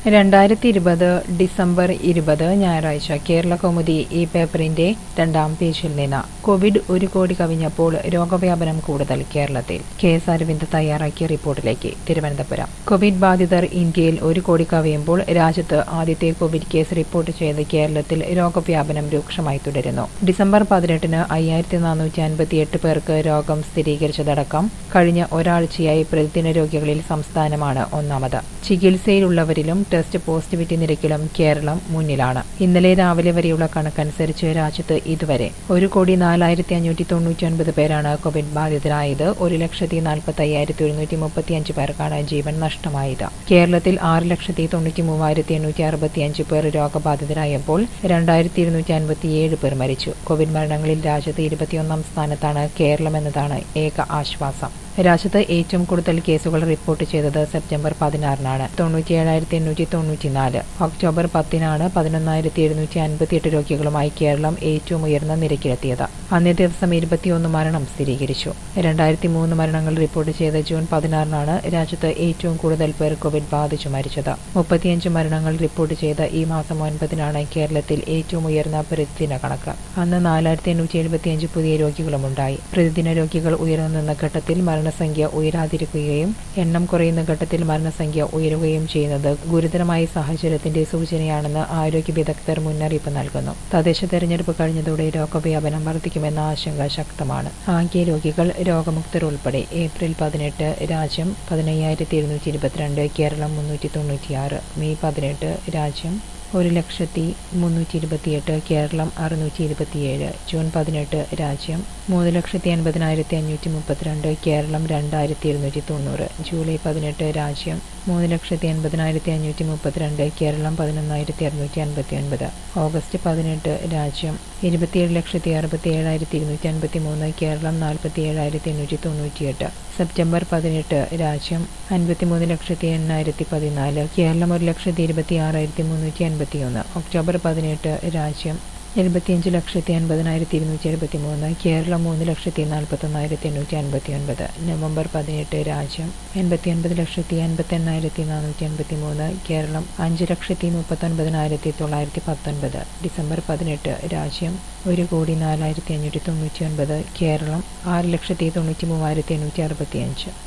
രണ്ടായിരത്തി ഇരുപത് ഡിസംബർ ഇരുപത് ഞായറാഴ്ച കേരള കൗമുദി ഈ പേപ്പറിന്റെ രണ്ടാം പേജിൽ നിന്ന് കോവിഡ് ഒരു കോടി കവിഞ്ഞപ്പോൾ രോഗവ്യാപനം കൂടുതൽ കേരളത്തിൽ കെ എസ് അരവിന്ദ് തയ്യാറാക്കിയ റിപ്പോർട്ടിലേക്ക് തിരുവനന്തപുരം കോവിഡ് ബാധിതർ ഇന്ത്യയിൽ ഒരു കോടി കവിയുമ്പോൾ രാജ്യത്ത് ആദ്യത്തെ കോവിഡ് കേസ് റിപ്പോർട്ട് ചെയ്ത് കേരളത്തിൽ രോഗവ്യാപനം രൂക്ഷമായി തുടരുന്നു ഡിസംബർ പതിനെട്ടിന് അയ്യായിരത്തി നാനൂറ്റി അൻപത്തിയെട്ട് പേർക്ക് രോഗം സ്ഥിരീകരിച്ചതടക്കം കഴിഞ്ഞ ഒരാഴ്ചയായി പ്രതിദിന രോഗികളിൽ സംസ്ഥാനമാണ് ഒന്നാമത് ചികിത്സയിലുള്ളവരിലും ടെസ്റ്റ് പോസിറ്റിവിറ്റി നിരക്കിലും കേരളം മുന്നിലാണ് ഇന്നലെ രാവിലെ വരെയുള്ള കണക്കനുസരിച്ച് രാജ്യത്ത് ഇതുവരെ ഒരു കോടി നാലായിരത്തി അഞ്ഞൂറ്റി തൊണ്ണൂറ്റി ഒൻപത് പേരാണ് കോവിഡ് ബാധിതരായത് ഒരു ലക്ഷത്തി നാൽപ്പത്തി അയ്യായിരത്തി ഒരുന്നൂറ്റി മുപ്പത്തിയഞ്ച് പേർക്കാണ് ജീവൻ നഷ്ടമായത് കേരളത്തിൽ ആറ് ലക്ഷത്തി തൊണ്ണൂറ്റി മൂവായിരത്തി എണ്ണൂറ്റി അറുപത്തിയഞ്ച് പേർ രോഗബാധിതരായപ്പോൾ രണ്ടായിരത്തി ഇരുന്നൂറ്റി അൻപത്തിയേഴ് പേർ മരിച്ചു കോവിഡ് മരണങ്ങളിൽ രാജ്യത്ത് ഇരുപത്തിയൊന്നാം സ്ഥാനത്താണ് കേരളം എന്നതാണ് ഏക ആശ്വാസം രാജ്യത്ത് ഏറ്റവും കൂടുതൽ കേസുകൾ റിപ്പോർട്ട് ചെയ്തത് സെപ്റ്റംബർ പതിനാറിനാണ് തൊണ്ണൂറ്റിയേഴായിരത്തി എണ്ണൂറ്റി തൊണ്ണൂറ്റിനാല് ഒക്ടോബർ പത്തിനാണ് പതിനൊന്നായിരത്തി എഴുന്നൂറ്റി അൻപത്തിയെട്ട് രോഗികളുമായി കേരളം ഏറ്റവും ഉയർന്ന നിരക്കിലെത്തിയത് അന്നേ ദിവസം ഇരുപത്തിയൊന്ന് മരണം സ്ഥിരീകരിച്ചു രണ്ടായിരത്തി മൂന്ന് മരണങ്ങൾ റിപ്പോർട്ട് ചെയ്ത ജൂൺ പതിനാറിനാണ് രാജ്യത്ത് ഏറ്റവും കൂടുതൽ പേർ കോവിഡ് ബാധിച്ചു മരിച്ചത് മുപ്പത്തിയഞ്ച് മരണങ്ങൾ റിപ്പോർട്ട് ചെയ്ത ഈ മാസം ഒൻപതിനാണ് കേരളത്തിൽ ഏറ്റവും ഉയർന്ന പ്രതിദിന കണക്ക് അന്ന് നാലായിരത്തി എണ്ണൂറ്റി എഴുപത്തിയഞ്ച് പുതിയ രോഗികളുമുണ്ടായി പ്രതിദിന രോഗികൾ ഉയർന്നു നിന്ന ഘട്ടത്തിൽ മരണസംഖ്യ ഉയരാതിരിക്കുകയും എണ്ണം കുറയുന്ന ഘട്ടത്തിൽ മരണസംഖ്യ ഉയരുകയും ചെയ്യുന്നത് ഗുരുതരമായ സാഹചര്യത്തിന്റെ സൂചനയാണെന്ന് ആരോഗ്യ വിദഗ്ധർ മുന്നറിയിപ്പ് നൽകുന്നു തദ്ദേശ തെരഞ്ഞെടുപ്പ് കഴിഞ്ഞതോടെ രോഗവ്യാപനം വർദ്ധിക്കുമെന്ന ആശങ്ക ശക്തമാണ് ആകെ രോഗികൾ രോഗമുക്തർ ഉൾപ്പെടെ ഏപ്രിൽ പതിനെട്ട് രാജ്യം പതിനയ്യായിരത്തി എഴുന്നൂറ്റി ഇരുപത്തിരണ്ട് കേരളം മുന്നൂറ്റി തൊണ്ണൂറ്റിയാറ് മെയ് പതിനെട്ട് രാജ്യം ഒരു ലക്ഷത്തി മുന്നൂറ്റി ഇരുപത്തിയെട്ട് കേരളം അറുന്നൂറ്റി ഇരുപത്തിയേഴ് ജൂൺ പതിനെട്ട് രാജ്യം മൂന്ന് ലക്ഷത്തി എൺപതിനായിരത്തി അഞ്ഞൂറ്റി മുപ്പത്തിരണ്ട് കേരളം രണ്ടായിരത്തി ഇരുന്നൂറ്റി തൊണ്ണൂറ് ജൂലൈ പതിനെട്ട് രാജ്യം മൂന്ന് ലക്ഷത്തി എൺപതിനായിരത്തി അഞ്ഞൂറ്റി മുപ്പത്തിരണ്ട് കേരളം പതിനൊന്നായിരത്തി അറുന്നൂറ്റി അൻപത്തി ഒൻപത് ഓഗസ്റ്റ് പതിനെട്ട് രാജ്യം ഇരുപത്തിയേഴ് ലക്ഷത്തി അറുപത്തി ഏഴായിരത്തി ഇരുന്നൂറ്റി അൻപത്തി മൂന്ന് കേരളം നാൽപ്പത്തി ഏഴായിരത്തി എണ്ണൂറ്റി തൊണ്ണൂറ്റിയെട്ട് സെപ്റ്റംബർ പതിനെട്ട് രാജ്യം അൻപത്തിമൂന്ന് ലക്ഷത്തി എണ്ണായിരത്തി പതിനാല് കേരളം ഒരു ലക്ഷത്തി ഇരുപത്തി ആറായിരത്തി മുന്നൂറ്റി അൻപത്തിയൊന്ന് ഒക്ടോബർ പതിനെട്ട് രാജ്യം എഴുപത്തിയഞ്ച് ലക്ഷത്തി അൻപതിനായിരത്തി ഇരുന്നൂറ്റി എഴുപത്തി മൂന്ന് കേരളം മൂന്ന് ലക്ഷത്തി നാൽപ്പത്തൊന്നായിരത്തി എണ്ണൂറ്റി അൻപത്തി ഒൻപത് നവംബർ പതിനെട്ട് രാജ്യം എൺപത്തി ഒൻപത് ലക്ഷത്തി അൻപത്തി എണ്ണായിരത്തി നാനൂറ്റി അൻപത്തി മൂന്ന് കേരളം അഞ്ച് ലക്ഷത്തി മുപ്പത്തൊൻപതിനായിരത്തി തൊള്ളായിരത്തി പത്തൊൻപത് ഡിസംബർ പതിനെട്ട് രാജ്യം ഒരു കോടി നാലായിരത്തി അഞ്ഞൂറ്റി തൊണ്ണൂറ്റി ഒൻപത് കേരളം ആറ് ലക്ഷത്തി തൊണ്ണൂറ്റി മൂവായിരത്തി എണ്ണൂറ്റി അറുപത്തിയഞ്ച്